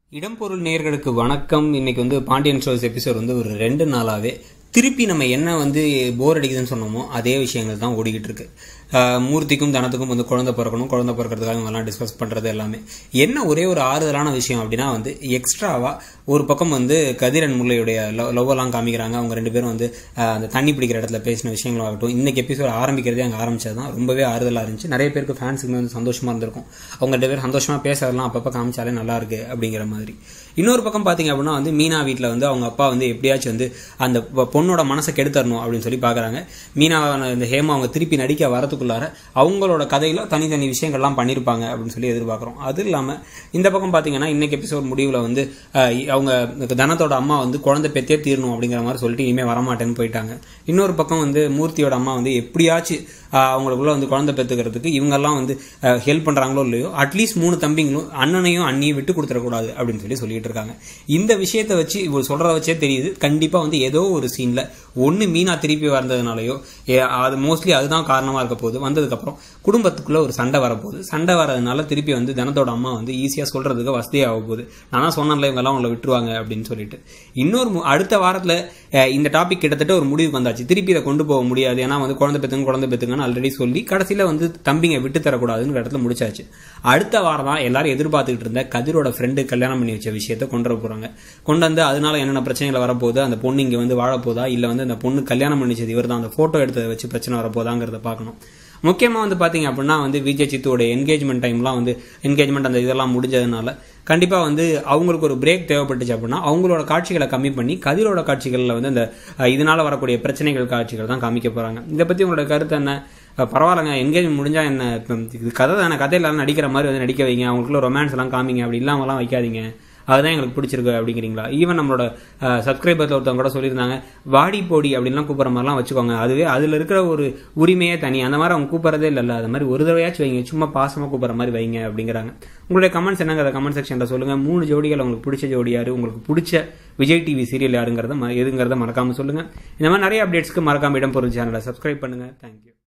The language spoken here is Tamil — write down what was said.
இடம்பொருள் நேயர்களுக்கு வணக்கம் இன்னைக்கு வந்து பாண்டியன் ஷோஸ் எபிசோட் வந்து ஒரு ரெண்டு நாளாவே திருப்பி நம்ம என்ன வந்து போர் அடிக்குதுன்னு சொன்னோமோ அதே விஷயங்கள் தான் ஓடிக்கிட்டு இருக்கு ஆஹ் மூர்த்திக்கும் தனத்துக்கும் வந்து குழந்தை பிறக்கணும் குழந்தை பிறக்கிறதுக்காக இவங்கெல்லாம் டிஸ்கஸ் பண்றது எல்லாமே என்ன ஒரே ஒரு ஆறுதலான விஷயம் அப்படின்னா வந்து எக்ஸ்ட்ராவா ஒரு பக்கம் வந்து கதிரன் முல்லையுடைய லவ் எல்லாம் காமிக்கிறாங்க அவங்க ரெண்டு பேரும் வந்து ஆஹ் அந்த தண்ணி பிடிக்கிற இடத்துல பேசின விஷயங்களாகட்டும் இன்னைக்கு எபிசோட் ஆரம்பிக்கிறதே அங்கே ஆரம்பிச்சது தான் ரொம்பவே ஆறுதலாக இருந்துச்சு நிறைய பேருக்கு ஃபேன்ஸுக்குமே வந்து சந்தோஷமா இருந்திருக்கும் அவங்க ரெண்டு பேரும் சந்தோஷமா பேசுறதெல்லாம் அப்பப்போ காமிச்சாலே நல்லா இருக்கு அப்படிங்கிற மாதிரி இன்னொரு பக்கம் பார்த்தீங்க அப்படின்னா வந்து மீனா வீட்டில் வந்து அவங்க அப்பா வந்து எப்படியாச்சும் வந்து அந்த பொ- பொண்ணோட மனசை கெடுத்தரணும் அப்படின்னு சொல்லி பார்க்குறாங்க மீனா இந்த ஹேமா அவங்க திருப்பி நடிக்க வரதுக்குள்ளார அவங்களோட கதையில தனித்தனி விஷயங்கள்லாம் பண்ணியிருப்பாங்க அப்படின்னு சொல்லி எதிர்பார்க்குறோம் அது இல்லாமல் இந்த பக்கம் பார்த்தீங்கன்னா இன்னைக்கு எபிசோட் முடிவில் வந்து அஹ், அவங்க தனத்தோட அம்மா வந்து குழந்தை பெத்தே தீரணும் அப்படிங்கிற மாதிரி சொல்லிட்டு இனிமேல் வரமாட்டேன்னு போயிட்டாங்க இன்னொரு பக்கம் வந்து மூர்த்தியோட அம்மா வந்து எப்படியாச்சும் அஹ், அவங்களுக்குள்ள வந்து குழந்தை பெற்றுக்கிறதுக்கு இவங்கெல்லாம் வந்து ஹெல்ப் பண்றாங்களோ இல்லையோ அட்லீஸ்ட் மூணு தம்பிங்களும் அண்ணனையும் அண்ணியும் விட்டு கொடுத்துடக்கூடாது அப்படின்னு சொல்லி சொல்லிட்டு இருக்காங்க இந்த விஷயத்தை வச்சு இவர் சொல்றத வச்சே தெரியுது கண்டிப்பா வந்து ஏதோ ஒரு சீன்ல ஒன்னு மீனா திருப்பி வந்ததுனாலயோ ஏ- அது மோஸ்ட்லி அதுதான் காரணமா இருக்க போகுது வந்ததுக்கப்புறம் குடும்பத்துக்குள்ள ஒரு சண்டை வரப்போகுது சண்டை வரதுனால திருப்பி வந்து தனத்தோட அம்மா வந்து ஈஸியா சொல்றதுக்கு வசதியாக போகுது நானா சொன்னேன்ல இவங்க எல்லாம் உங்களை விட்டுருவாங்க அப்படின்னு சொல்லிட்டு இன்னொரு மு- அடுத்த வாரத்துல அஹ், இந்த டாபிக் கிட்டத்தட்ட ஒரு முடிவுக்கு வந்தாச்சு திருப்பி இதை கொண்டு போக முடியாது ஏன்னா வந்து குழந்தை பெத்துங்க குழந்தை பெத்துங்கன்னு ஆல்ரெடி சொல்லி கடைசியில வந்து தம்பிங்க விட்டு தரக்கூடாதுன்னு இடத்துல முடிச்சாச்சு அடுத்த வாரம் தான் எல்லாரும் எதிர்பார்த்துக்கிட்டு இருந்த கதிரோட ஃப்ரெண்டு கல்யாணம் பண்ணி வச்ச விஷயத்த கொண்டு வர போறாங்க கொண்டு வந்து அதனால என்னென்ன பிரச்சனைகள் வரப்போகுது அந்த பொண்ணு இங்க வந்து வாழப்போதா இல்ல வந்து அந்த பொண்ணு கல்யாணம் பண்ணிச்சது இவர் தான் அந்த போட்டோ எடுத்ததை வச்சு பிரச்சனை வரப்போதாங்கிறத பார்க்கணும் முக்கியமா வந்து பாத்தீங்க அப்படின்னா வந்து விஜய் சித்துவோட என்கேஜ்மெண்ட் டைம்லாம் வந்து என்கேஜ்மெண்ட் அந்த இதெல்லாம் முடிஞ்சதுனால கண்டிப்பா வந்து அவங்களுக்கு ஒரு பிரேக் தேவைப்பட்டுச்சு அப்படின்னா அவங்களோட காட்சிகளை கம்மி பண்ணி கதிரோட காட்சிகளில் வந்து அந்த அஹ், இதனால வரக்கூடிய பிரச்சனைகள் காட்சிகள் தான் காமிக்க போறாங்க இதை பத்தி உங்களோட கருத்து என்ன அஹ், பரவாயில்லைங்க என்கேஜ்மெண்ட் முடிஞ்சா என்ன இப்ப இது கதை தானே கதையில நடிக்கிற மாதிரி வந்து நடிக்க வைங்க அவங்களுக்குள்ள ரொமான்ஸ் எல்லாம் காமிங்க அப்படி இல்லாமலாம் வைக்காதீங்க அதுதான் எங்களுக்கு பிடிச்சிருக்கு அப்படிங்கிறீங்களா ஈவன் நம்மளோட சப்ஸ்கிரைபர்ல ஒருத்தவங்க கூட சொல்லியிருந்தாங்க வாடி போடி அப்படின்லாம் கூப்பிட்ற மாதிரிலாம் வச்சுக்கோங்க அதுவே அதுல இருக்கிற ஒரு உரிமையே தனி அந்த மாதிரி அவங்க கூப்பிட்றதே இல்லைல்ல அது மாதிரி ஒரு தடவையாச்சும் வைங்க சும்மா பாசமா கூப்பிட்ற மாதிரி வைங்க அப்படிங்கிறாங்க உங்களுடைய கமெண்ட்ஸ் என்னங்கிற கமெண்ட் செக்ஷன்ல சொல்லுங்க மூணு ஜோடிகள் உங்களுக்கு பிடிச்ச ஜோடி யாரு உங்களுக்கு பிடிச்ச விஜய் டிவி சீரியல் யாருங்கிறத ம- எதுங்கிறத மறக்காம சொல்லுங்க இந்த மாதிரி நிறைய அப்டேட்ஸ்க்கு மறக்காம இடம் பொருள் சேனலை சப்ஸ்கிரைப் பண்ணுங்க தேங்க்யூ